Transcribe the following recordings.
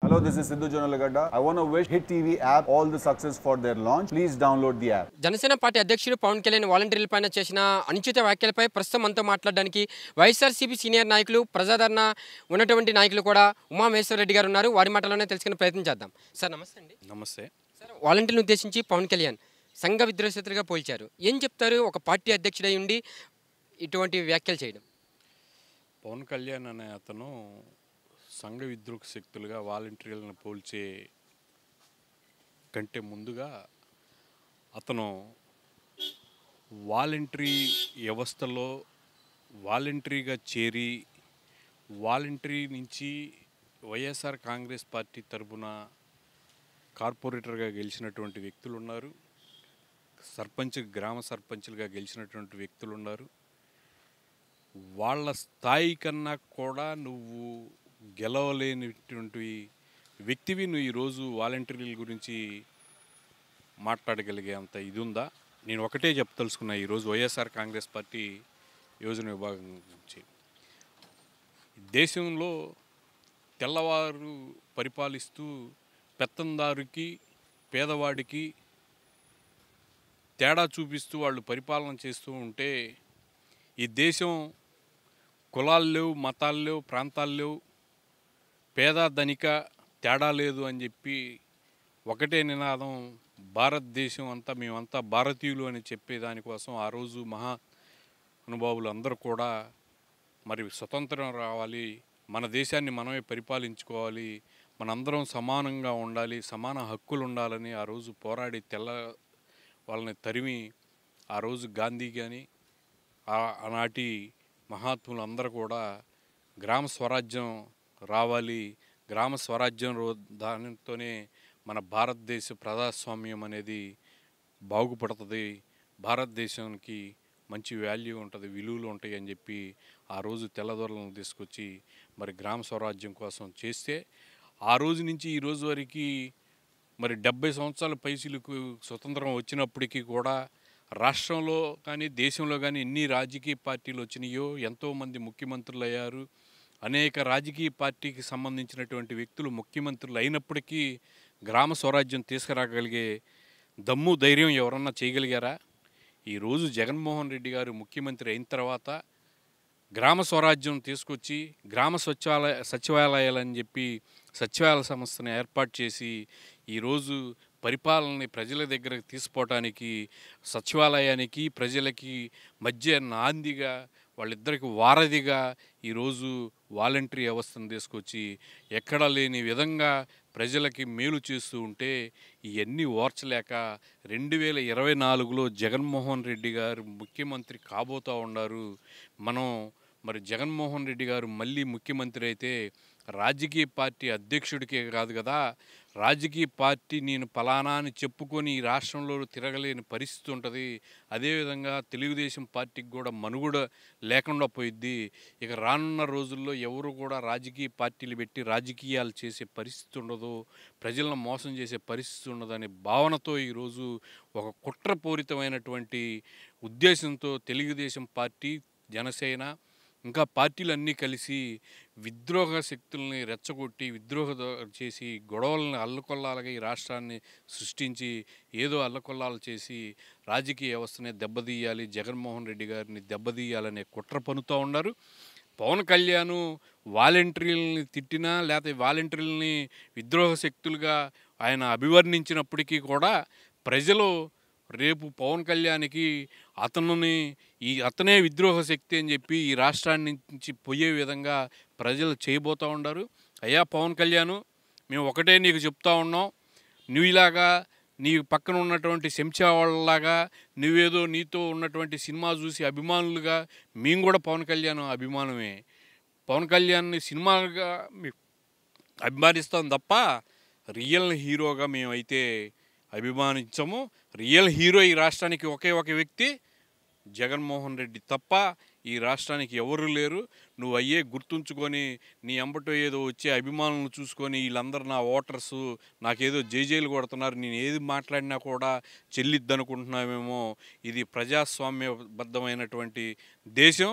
Hello, this is Sidhu Jonalagada. I want to wish Hit TV app all the success for their launch. Please download the app. Janasena party అధ్యక్షుడు పవన్ కళ్యాణ్ వాలంటీర్ల పైన చేసిన అనుచిత వ్యాఖ్యలపై ప్రస్తుతం మనతో మాట్లాడడానికి వైఎస్ఆర్సీపీ సీనియర్ నాయకులు ప్రజాదరణ ఉన్నటువంటి నాయకులు కూడా ఉమామహేశ్వర రెడ్డి గారు ఉన్నారు వారి మాటలోనే తెలుసుకునే ప్రయత్నం చేద్దాం సార్ నమస్తే అండి నమస్తే సార్ వాలంటీర్లను ఉద్దేశించి పవన్ కళ్యాణ్ సంఘ విద్రోహశత్రుగా పోల్చారు ఏం చెప్తారు ఒక పార్టీ అధ్యక్షుడై ఉండి ఇటువంటి వ్యాఖ్యలు చేయడం పవన్ కళ్యాణ్ అనే అతను సంఘ విద్రోహ శక్తులుగా వాలంటీర్లను పోల్చే కంటే ముందుగా అతను వాలంటరీ వ్యవస్థలో వాలంటరీగా చేరి వాలంటరీ నుంచి వైఎస్ఆర్ కాంగ్రెస్ పార్టీ తరపున కార్పొరేటర్గా గెలిచినటువంటి వ్యక్తులు ఉన్నారు సర్పంచ్ గ్రామ సర్పంచ్లుగా గెలిచినటువంటి వ్యక్తులు ఉన్నారు వాళ్ళ స్థాయి కన్నా కూడా నువ్వు గెలవలేనిటువంటి వ్యక్తివి నువ్వు ఈరోజు వాలంటీర్ల గురించి మాట్లాడగలిగే అంత ఇది ఉందా నేను ఒకటే చెప్పదలుచుకున్నా ఈరోజు వైఎస్ఆర్ కాంగ్రెస్ పార్టీ యోజన విభాగం నుంచి దేశంలో తెల్లవారు పరిపాలిస్తూ పెత్తందారుకి పేదవాడికి తేడా చూపిస్తూ వాళ్ళు పరిపాలన చేస్తూ ఉంటే ఈ దేశం కులాలు లేవు మతాలు లేవు ప్రాంతాలు లేవు పేద ధనిక తేడా లేదు అని చెప్పి ఒకటే నినాదం భారతదేశం అంతా మేమంతా భారతీయులు అని చెప్పే దానికోసం ఆ రోజు మహా అనుభావులు అందరూ కూడా మరి స్వతంత్రం రావాలి మన దేశాన్ని మనమే పరిపాలించుకోవాలి మనందరం సమానంగా ఉండాలి సమాన హక్కులు ఉండాలని ఆ రోజు పోరాడి తెల్ల వాళ్ళని తరిమి ఆ రోజు గాంధీ కానీ ఆ- ఆనాటి మహాత్ములు అందరూ కూడా గ్రామ స్వరాజ్యం రావాలి గ్రామ స్వరాజ్యం రో దానితోనే మన భారతదేశ ప్రజాస్వామ్యం అనేది బాగుపడుతుంది భారతదేశానికి మంచి వాల్యూ ఉంటుంది విలువలు ఉంటాయి అని చెప్పి ఆ రోజు తెల్లదొరలను తీసుకొచ్చి మరి గ్రామ స్వరాజ్యం కోసం చేస్తే ఆ రోజు నుంచి ఈ రోజు వరకు మరి డెబ్బై సంవత్సరాల పైసలకు స్వతంత్రం వచ్చినప్పటికీ కూడా రాష్ట్రంలో కానీ దేశంలో కానీ ఎన్ని రాజకీయ పార్టీలు వచ్చినాయో ఎంతోమంది ముఖ్యమంత్రులు అయ్యారు అనేక రాజకీయ పార్టీకి సంబంధించినటువంటి వ్యక్తులు ముఖ్యమంత్రులు అయినప్పటికీ గ్రామ స్వరాజ్యం తీసుకురాగలిగే దమ్ము ధైర్యం ఎవరన్నా చేయగలిగారా ఈరోజు జగన్మోహన్ రెడ్డి గారు ముఖ్యమంత్రి అయిన తర్వాత గ్రామ స్వరాజ్యం తీసుకొచ్చి గ్రామ సచివాలయ సచివాలయాలని చెప్పి సచివాలయ సంస్థను ఏర్పాటు చేసి ఈరోజు పరిపాలనని ప్రజల దగ్గరకు తీసుకుపోవటానికి సచివాలయానికి ప్రజలకి మధ్య నాందిగా వాళ్ళిద్దరికి వారధిగా ఈరోజు వాలంటరీ వ్యవస్థను తీసుకొచ్చి ఎక్కడా లేని విధంగా ప్రజలకి మేలు చేస్తూ ఉంటే ఇవన్నీ ఓర్చలేక రెండు వేల ఇరవై నాలుగులో జగన్మోహన్ రెడ్డి గారు ముఖ్యమంత్రి కాబోతూ ఉన్నారు మనం మరి జగన్మోహన్ రెడ్డి గారు మళ్ళీ ముఖ్యమంత్రి అయితే రాజకీయ పార్టీ అధ్యక్షుడికే కాదు కదా రాజకీయ పార్టీ నేను ఫలానా అని చెప్పుకొని ఈ రాష్ట్రంలో తిరగలేని పరిస్థితి ఉంటుంది అదేవిధంగా తెలుగుదేశం పార్టీకి కూడా మనుగడ లేకుండా పోయిద్ది ఇక రానున్న రోజుల్లో ఎవరు కూడా రాజకీయ పార్టీలు పెట్టి రాజకీయాలు చేసే పరిస్థితి ఉండదు ప్రజలను మోసం చేసే పరిస్థితి ఉండదు అనే భావనతో ఈరోజు ఒక కుట్రపూరితమైనటువంటి ఉద్దేశంతో తెలుగుదేశం పార్టీ జనసేన ఇంకా పార్టీలన్నీ కలిసి విద్రోహ శక్తుల్ని రెచ్చగొట్టి విద్రోహ ద- చేసి గొడవలను అల్లకొల్లాలుగా ఈ రాష్ట్రాన్ని సృష్టించి ఏదో అల్లకొల్లాలు చేసి రాజకీయ వ్యవస్థని దెబ్బతీయాలి జగన్మోహన్ రెడ్డి గారిని దెబ్బతీయాలనే కుట్ర పనుతూ ఉన్నారు పవన్ కళ్యాణ్ వాలంటీర్లని తిట్టినా లేకపోతే వాలంటీర్లని విద్రోహ శక్తులుగా ఆయన అభివర్ణించినప్పటికీ కూడా ప్రజలు రేపు పవన్ కళ్యాణ్కి అతనుని ఈ అతనే విద్రోహ శక్తి అని చెప్పి ఈ రాష్ట్రాన్ని నుంచి పోయే విధంగా ప్రజలు చేయబోతూ ఉన్నారు అయ్యా పవన్ కళ్యాణ్ మేము ఒకటే నీకు చెప్తా ఉన్నాం నువ్వు ఇలాగా నీ పక్కన ఉన్నటువంటి శంషా వాళ్ళలాగా నువ్వేదో నీతో ఉన్నటువంటి సినిమా చూసి అభిమానులుగా మేము కూడా పవన్ కళ్యాణ్ అభిమానమే పవన్ కళ్యాణ్ని సినిమాగా మీ అభిమానిస్తాం తప్ప రియల్ హీరోగా మేమైతే అభిమానించము రియల్ హీరో ఈ రాష్ట్రానికి ఒకే ఒక వ్యక్తి జగన్మోహన్ రెడ్డి తప్ప ఈ రాష్ట్రానికి ఎవరు లేరు నువ్వు అయ్యే గుర్తుంచుకొని నీ అంబటో ఏదో వచ్చే అభిమానులను చూసుకొని వీళ్ళందరూ నా ఓటర్సు నాకేదో జైజైలు కొడుతున్నారు నేను ఏది మాట్లాడినా కూడా చెల్లిద్దనుకుంటున్నామేమో ఇది ప్రజాస్వామ్యబద్ధమైనటువంటి దేశం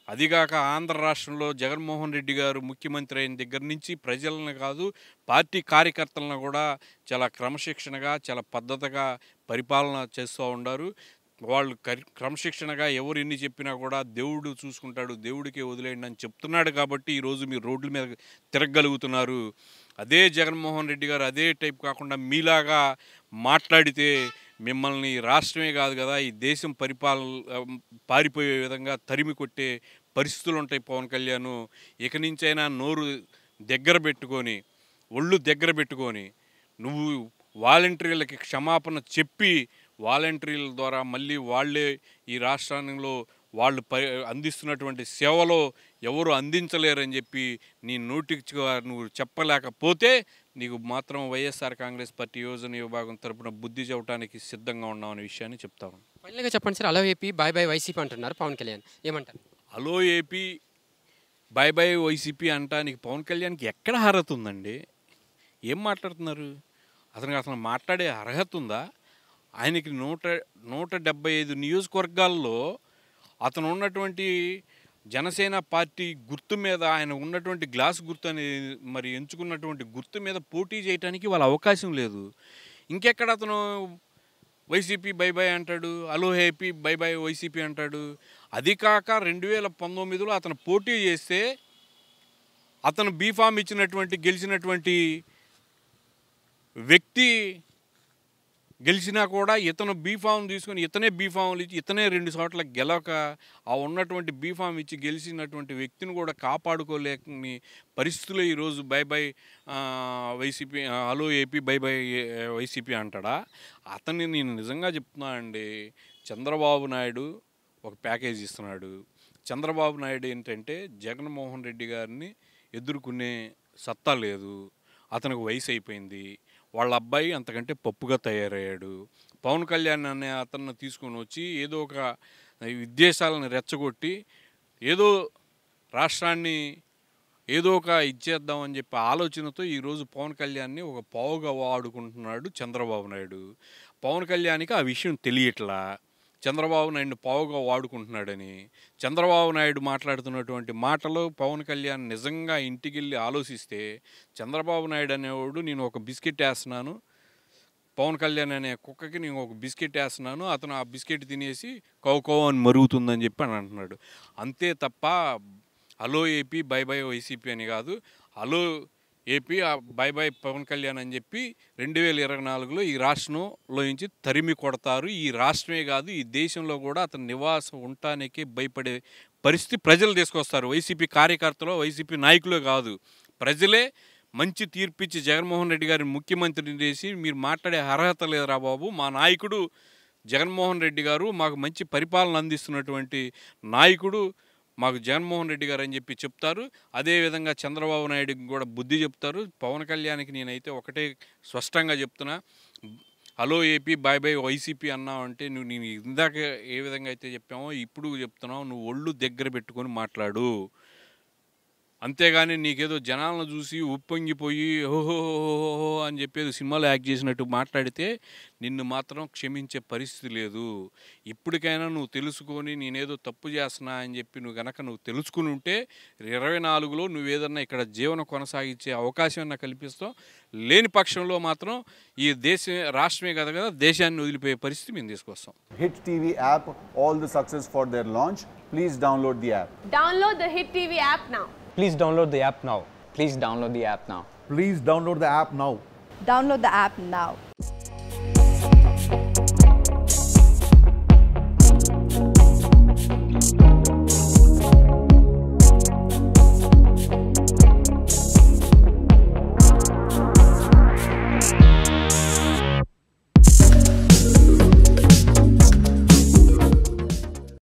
అదిగాక ఆంధ్ర రాష్ట్రంలో జగన్మోహన్ రెడ్డి గారు ముఖ్యమంత్రి అయిన దగ్గర నుంచి ప్రజలను కాదు పార్టీ కార్యకర్తలను కూడా చాలా క్రమశిక్షణగా చాలా పద్ధతిగా పరిపాలన చేస్తూ ఉన్నారు వాళ్ళు కరి- క్రమశిక్షణగా ఎవరు ఎన్ని చెప్పినా కూడా దేవుడు చూసుకుంటాడు దేవుడికే వదిలేయండి అని చెప్తున్నాడు కాబట్టి ఈరోజు మీరు రోడ్ల మీద తిరగలుగుతున్నారు అదే జగన్మోహన్ రెడ్డి గారు అదే టైప్ కాకుండా మీలాగా మాట్లాడితే మిమ్మల్ని రాష్ట్రమే కాదు కదా ఈ దేశం పరిపాలన పారిపోయే విధంగా తరిమి కొట్టే పరిస్థితులు ఉంటాయి పవన్ కళ్యాణ్ ఇక నుంచైనా నోరు దగ్గర పెట్టుకొని ఒళ్ళు దగ్గర పెట్టుకొని నువ్వు వాలంటీర్లకి క్షమాపణ చెప్పి వాలంటీర్ల ద్వారా మళ్ళీ వాళ్ళే ఈ రాష్ట్రంలో వాళ్ళు ప అందిస్తున్నటువంటి సేవలో ఎవరు అందించలేరని చెప్పి నీ నోటికి నువ్వు చెప్పలేకపోతే నీకు మాత్రం వైఎస్ఆర్ కాంగ్రెస్ పార్టీ యోజన విభాగం తరపున బుద్ధి చెప్పడానికి సిద్ధంగా ఉన్నాం అనే విషయాన్ని చెప్తాను ఫైనల్గా చెప్పండి sir hello AP bye bye YCP అంటున్నారు పవన్ కళ్యాణ్ ఏమంటారు hello AP bye bye YCP అంటానికి పవన్ కళ్యాణ్కి ఎక్కడ అర్హత ఉందండి ఏం మాట్లాడుతున్నారు అతనికి అసలు మాట్లాడే అర్హత ఉందా ఆయనకి నూట నూట డెబ్బై ఐదు నియోజకవర్గాల్లో అతను ఉన్నటువంటి జనసేన పార్టీ గుర్తు మీద ఆయన ఉన్నటువంటి గ్లాస్ గుర్తు అని మరి ఎంచుకున్నటువంటి గుర్తు మీద పోటీ చేయడానికి వాళ్ళ అవకాశం లేదు ఇంకెక్కడ అతను వైసీపీ బై బై అంటాడు hello AP bye bye YCP అంటాడు అది కాక రెండు వేల పంతొమ్మిదిలో అతను పోటీ చేస్తే అతను బీఫామ్ ఇచ్చినటువంటి గెలిచినటువంటి వ్యక్తి గెలిచినా కూడా ఇతను బీఫామ్ తీసుకొని ఇతనే బీఫామ్లు ఇచ్చి ఇతనే రెండు చోట్ల గెలవక ఆ ఉన్నటువంటి బీఫామ్ ఇచ్చి గెలిచినటువంటి వ్యక్తిని కూడా కాపాడుకోలేని పరిస్థితుల్లో ఈరోజు bye bye ah, YCP ah, hello AP bye bye uh, YCP అంటాడా అతన్ని నేను నిజంగా చెప్తున్నా అండి చంద్రబాబు నాయుడు ఒక ప్యాకేజ్ ఇస్తున్నాడు చంద్రబాబు నాయుడు ఏంటంటే జగన్మోహన్ రెడ్డి గారిని ఎదుర్కొనే సత్తా లేదు అతనికి వయసు అయిపోయింది వాళ్ళ అబ్బాయి అంతకంటే పప్పుగా తయారయ్యాడు పవన్ కళ్యాణ్ అనే అతన్ని తీసుకొని వచ్చి ఏదో ఒక విద్వేషాలను రెచ్చగొట్టి ఏదో రాష్ట్రాన్ని ఏదో ఒక ఇచ్చేద్దామని చెప్పి ఆలోచనతో ఈరోజు పవన్ కళ్యాణ్ని ఒక పావుగా వాడుకుంటున్నాడు చంద్రబాబు నాయుడు పవన్ కళ్యాణ్కి ఆ విషయం తెలియట్లా చంద్రబాబు నాయుడిని పావుగా వాడుకుంటున్నాడని చంద్రబాబు నాయుడు మాట్లాడుతున్నటువంటి మాటలు పవన్ కళ్యాణ్ నిజంగా ఇంటికి వెళ్ళి ఆలోచిస్తే చంద్రబాబు నాయుడు అనేవాడు నేను ఒక బిస్కెట్ వేస్తున్నాను పవన్ కళ్యాణ్ అనే కుక్కకి నేను ఒక బిస్కెట్ వేస్తున్నాను అతను ఆ బిస్కెట్ తినేసి కౌ కౌ అని మరుగుతుందని చెప్పి అని అంటున్నాడు అంతే తప్ప hello AP bye bye YCP అని కాదు hello AP ah bye bye Pawan Kalyan అని చెప్పి రెండు వేల ఇరవై నాలుగులో ఈ రాష్ట్రంలో నుంచి తరిమి కొడతారు ఈ రాష్ట్రమే కాదు ఈ దేశంలో కూడా అతను నివాసం ఉండటానికి భయపడే పరిస్థితి ప్రజలు తీసుకొస్తారు వైసీపీ కార్యకర్తలు వైసీపీ నాయకులే కాదు ప్రజలే మంచి తీర్పిచ్చి జగన్మోహన్ రెడ్డి గారిని ముఖ్యమంత్రిని చేసి మీరు మాట్లాడే అర్హత లేదురా బాబు మా నాయకుడు జగన్మోహన్ రెడ్డి గారు మాకు మంచి పరిపాలన అందిస్తున్నటువంటి నాయకుడు మాకు జగన్మోహన్ రెడ్డి గారు అని చెప్పి చెప్తారు అదేవిధంగా చంద్రబాబు నాయుడుకి కూడా బుద్ధి చెప్తారు పవన్ కళ్యాణ్కి నేనైతే ఒకటే స్పష్టంగా చెప్తున్నా hello AP bye bye YCP అన్నావు అంటే నువ్వు నేను ఇందాక ఏ విధంగా అయితే చెప్పామో ఇప్పుడు చెప్తున్నావు నువ్వు ఒళ్ళు దగ్గర పెట్టుకొని మాట్లాడు అంతేగాని నీకేదో జనాలను చూసి ఉప్పొంగిపోయి ఓహో అని చెప్పేది సినిమాలో యాక్ట్ చేసినట్టు మాట్లాడితే నిన్ను మాత్రం క్షమించే పరిస్థితి లేదు ఇప్పటికైనా నువ్వు తెలుసుకొని నేనేదో తప్పు చేస్తున్నా అని చెప్పి నువ్వు గనక నువ్వు తెలుసుకుని ఉంటే ఇరవై నాలుగులో నువ్వు ఏదన్నా ఇక్కడ జీవనం కొనసాగించే అవకాశం అన్న కల్పిస్తావు లేని పక్షంలో మాత్రం ఈ దేశ రాష్ట్రమే కదా కదా దేశాన్ని వదిలిపోయే పరిస్థితి మేము తీసుకొస్తాం Hit TV app, all the success for their launch. Please download the app. Download the Hit TV app now. Please download the app now. Please download the app now. Please download the app now. Download the app now.